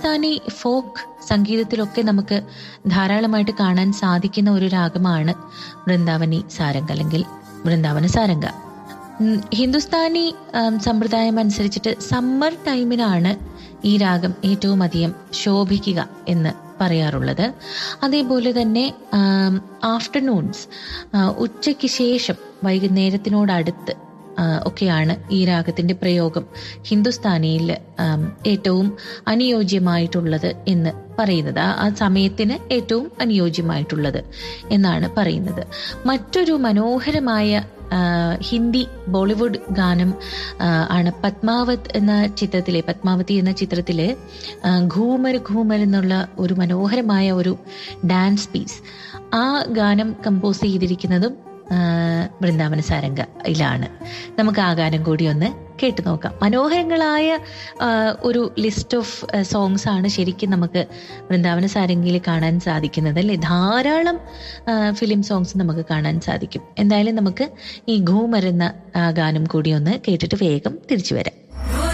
Hindustani folk സംഗീതത്തിലൊക്കെ നമുക്ക് ധാരാളമായിട്ട് കാണാൻ സാധിക്കുന്ന ഒരു രാഗമാണ് വൃന്ദാവനി സാരംഗ അല്ലെങ്കിൽ വൃന്ദാവന സാരംഗ ഉം, ഹിന്ദുസ്ഥാനി ആം, സമ്പ്രദായം അനുസരിച്ചിട്ട് സമ്മർ ടൈമിനാണ് ഈ രാഗം ഏറ്റവും അധികം ശോഭിക്കുക എന്ന് പറയാറുള്ളത് അതേപോലെ തന്നെ ആഫ്റ്റർനൂൺസ് ഉച്ചയ്ക്ക് ശേഷം വൈകുന്നേരത്തിനോടടുത്ത് ആ, ഒക്കെയാണ് ഈ രാഗത്തിന്റെ പ്രയോഗം ഹിന്ദുസ്ഥാനിയിൽ ആം, ഏറ്റവും അനുയോജ്യമായിട്ടുള്ളത് എന്ന് പറയുന്നത് ആ- ആ സമയത്തിന് ഏറ്റവും അനുയോജ്യമായിട്ടുള്ളത് എന്നാണ് പറയുന്നത് മറ്റൊരു മനോഹരമായ ആ, ഹിന്ദി ബോളിവുഡ് ഗാനം ആ, ആണ് പത്മാവത് എന്ന ചിത്രത്തിലെ പത്മാവതി എന്ന ചിത്രത്തിലെ ആ, ഘൂമർ ഘൂമർ എന്നുള്ള ഒരു മനോഹരമായ ഒരു ഡാൻസ് പീസ് ആ ഗാനം കമ്പോസ് ചെയ്തിരിക്കുന്നതും ആ, വൃന്ദാവന സാരംഗയിലാണ് നമുക്ക് ആ ഗാനം കൂടി ഒന്ന് കേട്ടു നോക്കാം മനോഹരങ്ങളായ ആ, ഒരു ലിസ്റ്റ് ഓഫ് സോങ്സ് ആണ് ശരിക്കും നമുക്ക് വൃന്ദാവന സാരംഗിയിൽ കാണാൻ സാധിക്കുന്നത് അല്ലെ ധാരാളം ഫിലിം സോങ്സ് നമുക്ക് കാണാൻ സാധിക്കും എന്തായാലും നമുക്ക് ഈ ഘൂമർ എന്ന ആ, ഗാനം കൂടി ഒന്ന് കേട്ടിട്ട് വേഗം തിരിച്ചു വരാം